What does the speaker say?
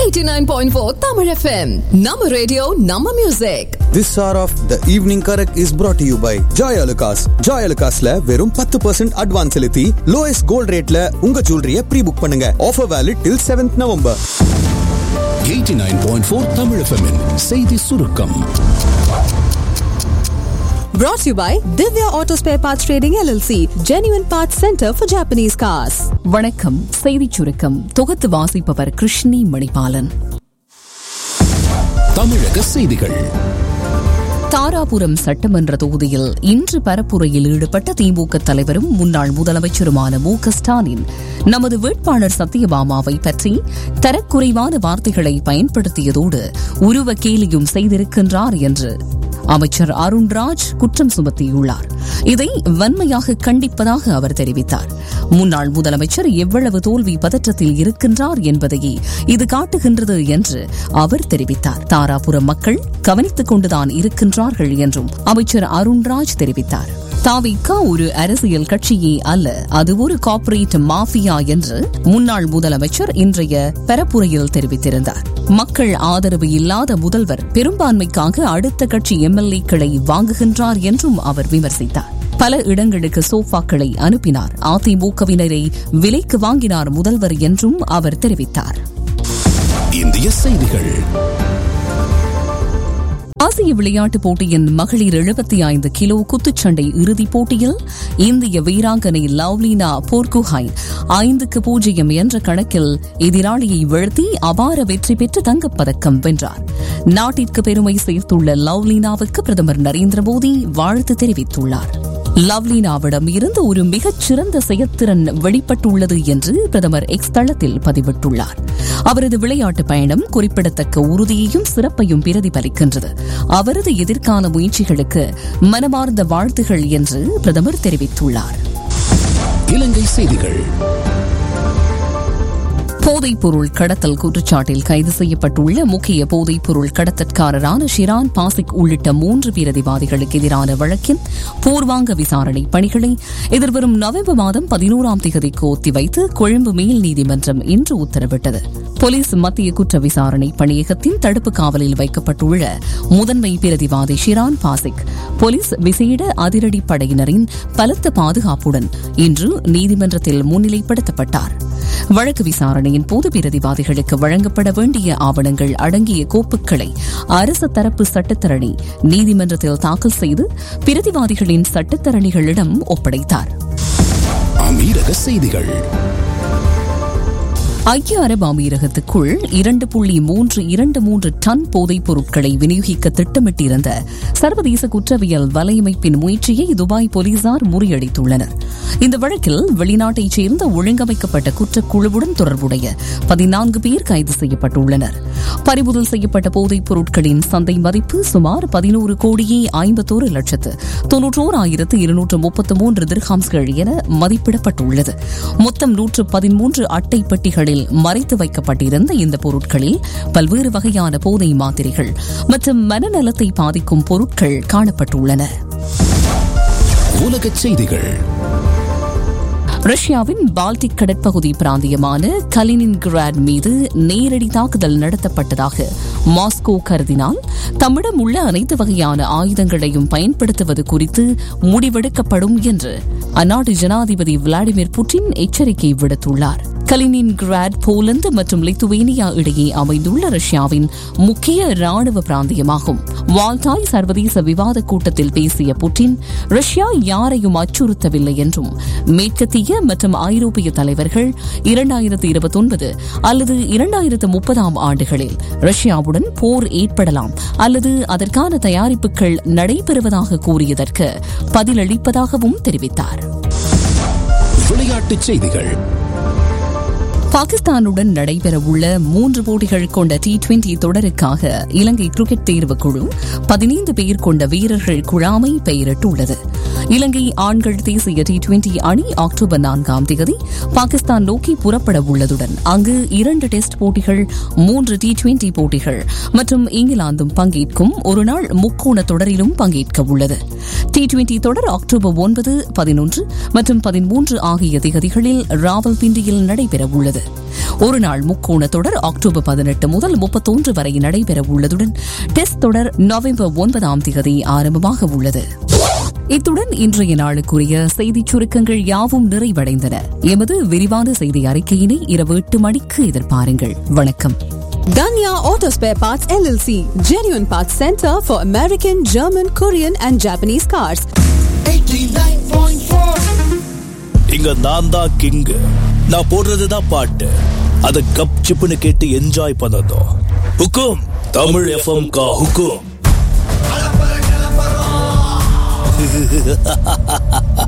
89.4 Tamil FM. Nama radio, Nama music. This hour of the evening correct is brought to you by Joy Alucas. Joy Alucasல வெறும் பத்து percent advance செலுத்தி lowest gold ரேட்ல உங்க ஜுவல்லரிய pre book பண்ணுங்க offer valid till seventh November 89.4 Tamil FM -இன் செய்தி சுருக்கம் Brought to you by Divya Auto Spare Parts Trading LLC, Genuine Parts Center for Japanese Cars. வணக்கம் செய்திச் சுருக்கம் தொகுத்து வாசிப்பவர் கிருஷ்ணி மணிபாலன் தமிழக செய்திகள் தாராபுரம் சட்டமன்ற தொகுதியில் இன்று பரப்புரையில் ஈடுபட்ட திமுக தலைவரும் முன்னாள் முதலமைச்சருமான மு க ஸ்டாலின் நமது வேட்பாளர் சத்யபாமாவை பற்றி தரக்குறைவான வார்த்தைகளை பயன்படுத்தியதோடு உருவ கேலியும் செய்திருக்கின்றார் என்று அமைச்சர் அருண்ராஜ் குற்றம் சுமத்தியுள்ளார் இதை வன்மையாக கண்டிப்பதாக அவர் தெரிவித்தார் முன்னாள் முதலமைச்சர் எவ்வளவு தோல்வி பதற்றத்தில் இருக்கின்றார் என்பதையே இது காட்டுகின்றது என்று அவர் தெரிவித்தார் தாராபுரம் மக்கள் கவனித்துக் கொண்டுதான் இருக்கின்றார்கள் என்றும் அமைச்சர் அருண்ராஜ் தெரிவித்தார் தாவிகா ஒரு அரசியல் கட்சியே அல்ல அது ஒரு கார்ப்பரேட் மாஃபியா என்று முன்னாள் முதலமைச்சர் இன்றைய பரப்புரையில் தெரிவித்திருந்தார் மக்கள் ஆதரவு இல்லாத முதல்வர் பெரும்பான்மைக்காக அடுத்த கட்சி எம்எல்ஏக்களை வாங்குகின்றார் என்றும் அவர் விமர்சித்தார் பல இடங்களுக்கு சோஃபாக்களை அனுப்பினார் அதிமுகவினரை விலைக்கு வாங்கினார் முதல்வர் என்றும் அவர் தெரிவித்தார் இந்திய செய்திகள் ஆசிய விளையாட்டுப் போட்டியின் மகளிர் எழுபத்தி ஐந்து கிலோ குத்துச்சண்டை இறுதிப் போட்டியில் இந்திய வீராங்கனை லவ்லீனா போர்குஹைன் ஐந்துக்கு பூஜ்ஜியம் என்ற கணக்கில் எதிராளியை வீழ்த்தி அபார வெற்றி பெற்று தங்கப்பதக்கம் வென்றார் நாட்டிற்கு பெருமை சேர்த்துள்ள லவ்லீனாவுக்கு பிரதமர் நரேந்திர மோடி வாழ்த்து தெரிவித்துள்ளார் லவ்லீனாவிடம் இருந்து ஒரு மிகச் சிறந்த செயற்திறன் வெளிப்பட்டுள்ளது என்று பிரதமர் எக்ஸ் தளத்தில் பதிவிட்டுள்ளார் அவரது விளையாட்டு பயணம் குறிப்பிடத்தக்க உறுதியையும் சிறப்பையும் பிரதிபலிக்கின்றது அவரது எதிர்கால முயற்சிகளுக்கு மனமார்ந்த வாழ்த்துகள் என்று பிரதமர் தெரிவித்துள்ளார் இலங்கை செய்திகள் போதைப் பொருள் கடத்தல் குற்றச்சாட்டில் கைது செய்யப்பட்டுள்ள முக்கிய போதைப் பொருள் கடத்தற்காரரான ஷிரான் பாசிக் உள்ளிட்ட மூன்று பிரதிவாதிகளுக்கு எதிரான வழக்கின் பூர்வாங்க விசாரணை பணிகளை எதிர்வரும் நவம்பர் மாதம் பதினோராம் தேதிக்கு ஒத்திவைத்து கொழும்பு மேல் நீதிமன்றம் இன்று உத்தரவிட்டது போலீஸ் மத்திய குற்ற விசாரணை பணியகத்தின் தடுப்பு காவலில் வைக்கப்பட்டுள்ள முதன்மை பிரதிவாதி ஷிரான் பாசிக் போலீஸ் விசேட அதிரடி படையினரின் பலத்த பாதுகாப்புடன் இன்று நீதிமன்றத்தில் முன்னிலைப்படுத்தப்பட்டார் வழக்கு விசாரணையின் போது பிரதிவாதிகளுக்கு வழங்கப்பட வேண்டிய ஆவணங்கள் அடங்கிய கோப்புகளை அரசு தரப்பு சட்டத்தரணி நீதிமன்றத்தில் தாக்கல் செய்து பிரதிவாதிகளின் சட்டத்தரணிகளிடம் ஒப்படைத்தார் அமீரக செய்திகள் ஐக்கிய அரபு அமீரகத்துக்குள் இரண்டு புள்ளி மூன்று இரண்டு மூன்று டன் போதைப் பொருட்களை விநியோகிக்க திட்டமிட்டிருந்த சர்வதேச குற்றவியல் வலையமைப்பின் முயற்சியை துபாய் போலீசார் முறியடித்துள்ளனர் இந்த வழக்கில் வெளிநாட்டைச் சேர்ந்த ஒழுங்கமைக்கப்பட்ட குற்றக்குழுவுடன் தொடர்புடைய பதினான்கு பேர் கைது செய்யப்பட்டுள்ளனர் பறிமுதல் செய்யப்பட்ட போதைப் பொருட்களின் சந்தை மதிப்பு சுமார் பதினோரு கோடியே ஐம்பத்தோரு லட்சத்து தொன்னூற்றோராயிரத்து இருநூற்று முப்பத்து மூன்று திர்ஹாம்ஸ்கள் என மதிப்பிடப்பட்டுள்ளது மொத்தம் நூற்று பதிமூன்று அட்டை பெட்டிகளில் மறைத்து வைக்கப்பட்டிருந்த இந்த பொருட்களில் பல்வேறு வகையான போதை மாத்திரைகள் மற்றும் மனநலத்தை பாதிக்கும் பொருட்கள் காணப்பட்டுள்ளன உலகச் செய்திகள் ரஷ்யாவின் பால்டிக் கடற்பகுதி பிராந்தியமான கலினின்கிராட் மீது நேரடி தாக்குதல் நடத்தப்பட்டதாக மாஸ்கோ கருதினால் தம்மிடம் உள்ள அனைத்து வகையான ஆயுதங்களையும் பயன்படுத்துவது குறித்து முடிவெடுக்கப்படும் என்று அந்நாட்டு ஜனாதிபதி விளாடிமிர் புட்டின் எச்சரிக்கை விடுத்துள்ளார் கலினின்கிராட் போலந்து மற்றும் லித்துவேனியா இடையே அமைந்துள்ள ரஷ்யாவின் முக்கிய ராணுவ பிராந்தியமாகும் வால்டாய் சர்வதேச விவாத கூட்டத்தில் பேசிய புட்டின் ரஷ்யா யாரையும் அச்சுறுத்தவில்லை என்றும் மேற்கத்திய மற்றும் ஐரோப்பிய தலைவர்கள் இரண்டாயிரத்து இருபத்தொன்பது அல்லது இரண்டாயிரத்து முப்பதாம் ஆண்டுகளில் ரஷ்யாவுடன் போர் ஏற்படலாம் அல்லது அதற்கான தயாரிப்புகள் நடைபெறுவதாக கூறியதற்கு பதிலளிப்பதாகவும் தெரிவித்தார் விளையாட்டுச் செய்திகள் பாகிஸ்தானுடன் நடைபெறவுள்ள மூன்று போட்டிகள் கொண்ட டி டுவெண்டி தொடருக்காக இலங்கை கிரிக்கெட் தேர்வுக் குழு பதினைந்து பேர் கொண்ட வீரர்கள் குழாமை பெயரிட்டுள்ளது இலங்கை ஆண்கள் தேசிய டி டுவெண்டி அணி அக்டோபர் நான்காம் தேதி பாகிஸ்தான் நோக்கி புறப்பட உள்ளதுடன் அங்கு இரண்டு டெஸ்ட் போட்டிகள் மூன்று டி டுவெண்டி போட்டிகள் மற்றும் இங்கிலாந்தும் பங்கேற்கும் ஒருநாள் முக்கோண தொடரிலும் பங்கேற்க உள்ளது டி டுவெண்டி தொடர் அக்டோபர் ஒன்பது பதினொன்று மற்றும் பதிமூன்று ஆகிய திகதிகளில் ராவல்பிண்டியில் நடைபெற உள்ளது ஒருநாள் முக்கோண தொடர் அக்டோபர் பதினெட்டு முதல் முப்பத்தொன்று வரை நடைபெற உள்ளதுடன் டெஸ்ட் தொடர் நவம்பர் ஒன்பதாம் தேதி ஆரம்பமாக உள்ளது இத்துடன் இன்றைய நாளுக்குரிய செய்திச் சுருக்கங்கள் யாவும் நிறைவடைந்தன எமது விரிவான செய்தி அறிக்கையினை இரவு எட்டு மணிக்கு எதிர்பாருங்கள் வணக்கம் Danya Auto Spare Parts LLC, genuine parts center for American, German, Korean, and Japanese cars. இங்க நான் தான் கிங் நான் போடுறதுதான் பாட்டு அத கப் சிப்புன்னு கேட்டு என்ஜாய் பண்ணதும் ஹுக்கும் தமிழ் எஃப்எம் கா ஹுக்கும்